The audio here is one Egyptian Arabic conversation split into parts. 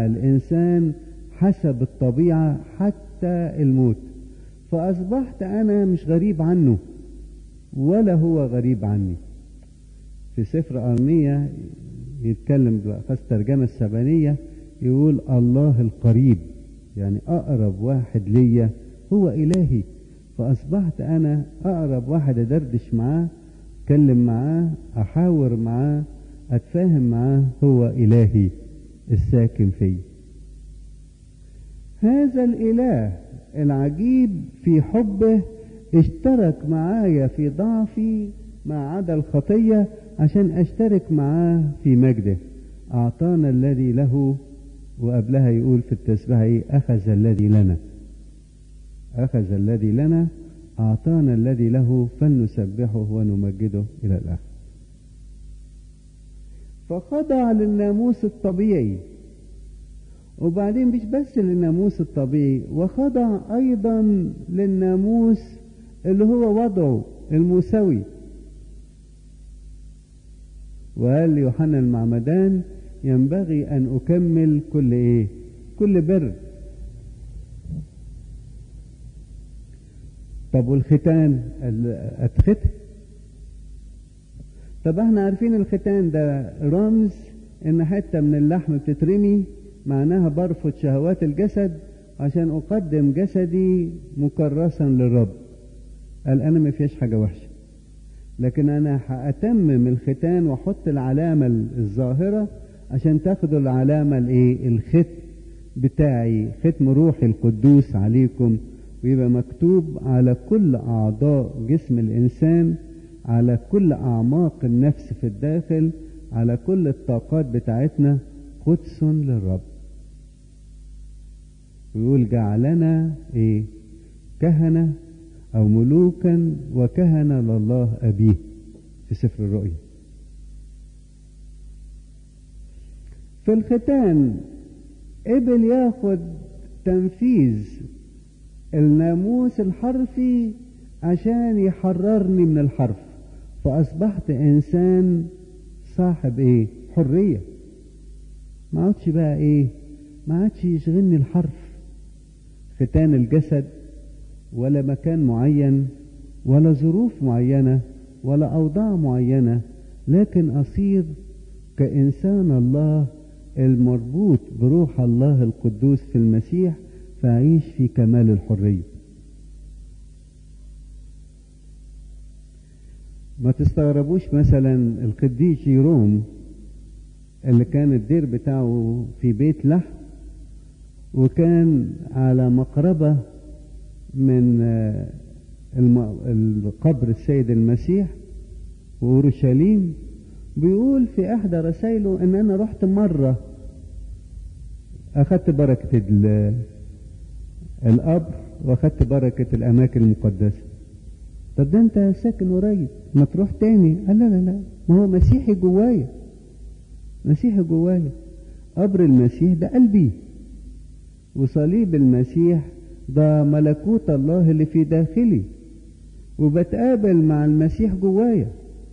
الإنسان حسب الطبيعة حتى الموت فأصبحت أنا مش غريب عنه ولا هو غريب عني في سفر أرمية يتكلم بأخذ الترجمة السبانية يقول الله القريب يعني أقرب واحد ليا هو إلهي فأصبحت أنا أقرب واحد أدردش معاه أتكلم معاه أحاور معاه أتفاهم معاه هو إلهي الساكن فيه هذا الإله العجيب في حبه اشترك معايا في ضعفي ما عدا الخطية عشان اشترك معاه في مجده أعطانا الذي له وقبلها يقول في التسبيح ايه أخذ الذي لنا أخذ الذي لنا أعطانا الذي له فلنسبحه ونمجده إلى الآخر فخضع للناموس الطبيعي وبعدين مش بس للناموس الطبيعي وخضع أيضا للناموس اللي هو وضعه المساوي وقال يوحنا المعمدان ينبغي أن أكمل كل إيه كل بر طب والختان أتختم طب احنا عارفين الختان ده رمز ان حتة من اللحم بتترمي معناها برفض شهوات الجسد عشان اقدم جسدي مكرسا للرب قال انا ما فيهاش حاجة وحشة لكن انا هاتمم الختان واحط العلامة الظاهرة عشان تاخدوا العلامة الايه الختم بتاعي ختم روحي القدوس عليكم ويبقى مكتوب على كل اعضاء جسم الانسان على كل اعماق النفس في الداخل على كل الطاقات بتاعتنا قدس للرب ويقول جعلنا ايه كهنة او ملوكا وكهنة لله ابيه في سفر الرؤيا في الختان قبل ياخد تنفيذ الناموس الحرفي عشان يحررني من الحرف فأصبحت إنسان صاحب إيه حرية ما عادش بقى إيه ما عادش يشغلني الحرف ختان الجسد ولا مكان معين ولا ظروف معينة ولا أوضاع معينة لكن أصير كإنسان الله المربوط بروح الله القدوس في المسيح فأعيش في كمال الحرية ما تستغربوش مثلا القديس جيروم اللي كان الدير بتاعه في بيت لحم وكان على مقربة من القبر السيد المسيح وأورشليم بيقول في إحدى رسائله إن أنا رحت مرة أخدت بركة القبر وأخدت بركة الأماكن المقدسة طب ده أنت ساكن قريب ما تروح تاني قال لا لا لا ما هو مسيحي جوايا مسيحي جوايا قبر المسيح ده قلبي وصليب المسيح ده ملكوت الله اللي في داخلي وبتقابل مع المسيح جوايا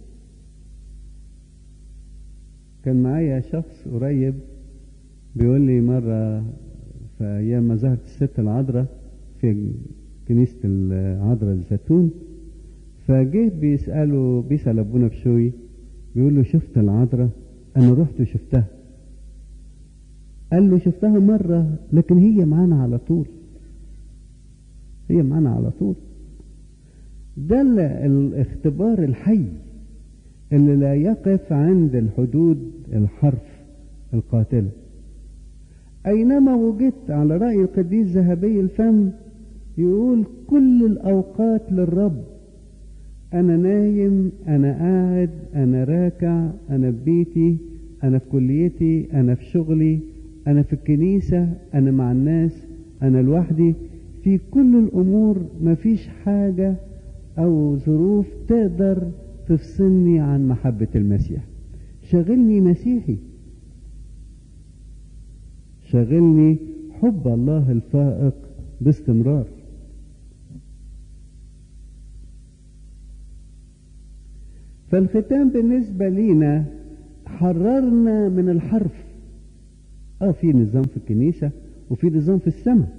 كان معايا شخص قريب بيقول لي مرة في أيام ما ظهرت الست العذراء في كنيسة العذراء الزيتون فجه بيسأله بيسأل أبونا بشوي بيقول له شفت العذراء أنا رحت وشفتها قال له شفتها مرة لكن هي معانا على طول هي معانا على طول ده الاختبار الحي اللي لا يقف عند الحدود الحرف القاتلة أينما وجدت على رأي القديس ذهبي الفم يقول كل الأوقات للرب أنا نايم أنا قاعد أنا راكع أنا في بيتي أنا في كليتي أنا في شغلي أنا في الكنيسة أنا مع الناس أنا لوحدي في كل الأمور مفيش حاجة أو ظروف تقدر تفصلني عن محبة المسيح شغلني مسيحي شغلني حب الله الفائق باستمرار فالختام بالنسبة لينا حررنا من الحرف اه في نظام في الكنيسة وفي نظام في السماء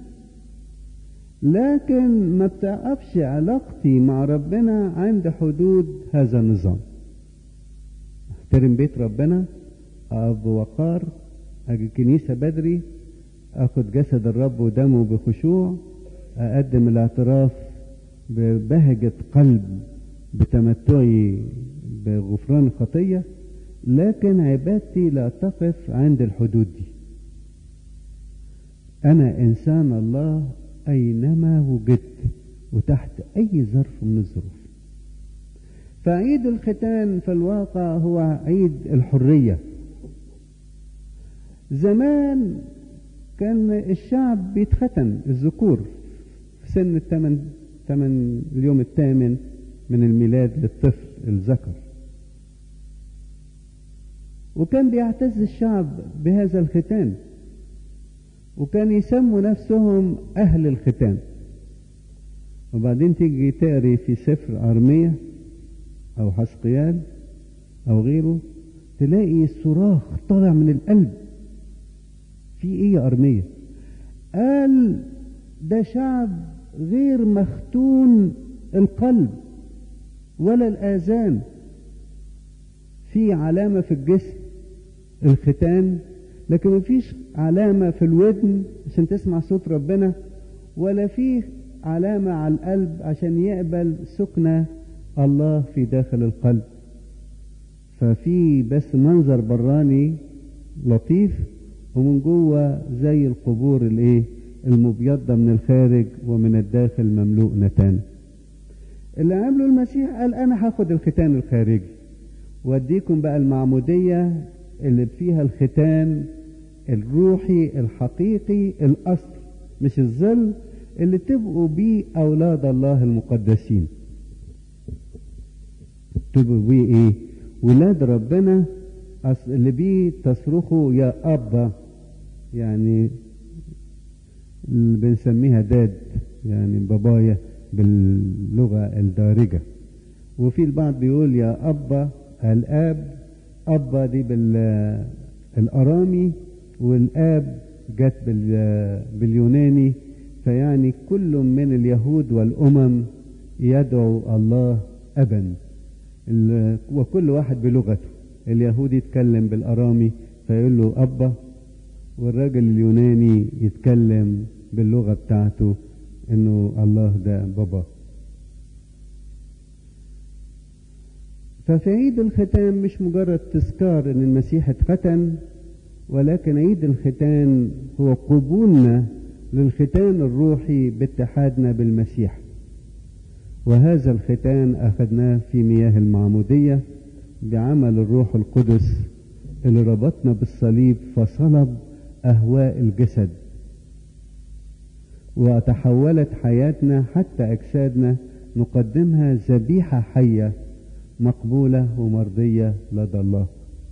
لكن ما بتقفش علاقتي مع ربنا عند حدود هذا النظام احترم بيت ربنا اقف بوقار اجي الكنيسة بدري اخد جسد الرب ودمه بخشوع اقدم الاعتراف ببهجة قلب بتمتعي بغفران الخطية لكن عبادتي لا تقف عند الحدود دي انا انسان الله اينما وجدت وتحت اي ظرف من الظروف فعيد الختان في الواقع هو عيد الحرية زمان كان الشعب بيتختن الذكور في سن الثمن ثمن اليوم الثامن من الميلاد للطفل الذكر وكان بيعتز الشعب بهذا الختان وكان يسموا نفسهم أهل الختان وبعدين تيجي تقري في سفر أرمية أو حسقيال أو غيره تلاقي صراخ طالع من القلب في إيه يا أرمية قال ده شعب غير مختون القلب ولا الآذان في علامة في الجسم الختان لكن مفيش علامة في الودن عشان تسمع صوت ربنا ولا في علامة على القلب عشان يقبل سكنة الله في داخل القلب ففي بس منظر براني لطيف ومن جوه زي القبور الايه المبيضة من الخارج ومن الداخل مملوء نتان اللي عمله المسيح قال انا هاخد الختان الخارجي واديكم بقى المعمودية اللي فيها الختان الروحي الحقيقي الاصل مش الظل اللي تبقوا بيه اولاد الله المقدسين تبقوا بيه ايه ولاد ربنا اللي بيه تصرخوا يا ابا يعني اللي بنسميها داد يعني بابايا باللغة الدارجة وفي البعض بيقول يا أبا الآب أبا دي بالأرامي والآب جت باليوناني فيعني كل من اليهود والأمم يدعو الله أبا وكل واحد بلغته اليهودي يتكلم بالأرامي فيقول له أبا والراجل اليوناني يتكلم باللغة بتاعته انه الله ده بابا ففي عيد الختان مش مجرد تذكار ان المسيح اتختن ولكن عيد الختان هو قبولنا للختان الروحي باتحادنا بالمسيح وهذا الختان اخذناه في مياه المعمودية بعمل الروح القدس اللي ربطنا بالصليب فصلب اهواء الجسد وتحولت حياتنا حتى أجسادنا نقدمها ذبيحة حية مقبولة ومرضية لدى الله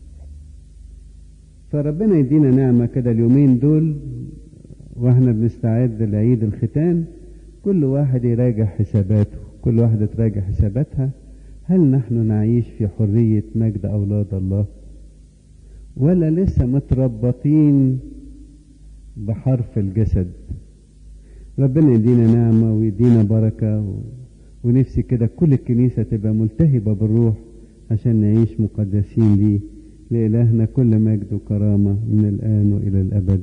فربنا يدينا نعمة كده اليومين دول واحنا بنستعد لعيد الختان كل واحد يراجع حساباته كل واحدة تراجع حساباتها هل نحن نعيش في حرية مجد أولاد الله ولا لسه متربطين بحرف الجسد ربنا يدينا نعمة ويدينا بركة و... ونفسي كده كل الكنيسة تبقى ملتهبة بالروح عشان نعيش مقدسين ليه لإلهنا كل مجد وكرامة من الآن وإلى الأبد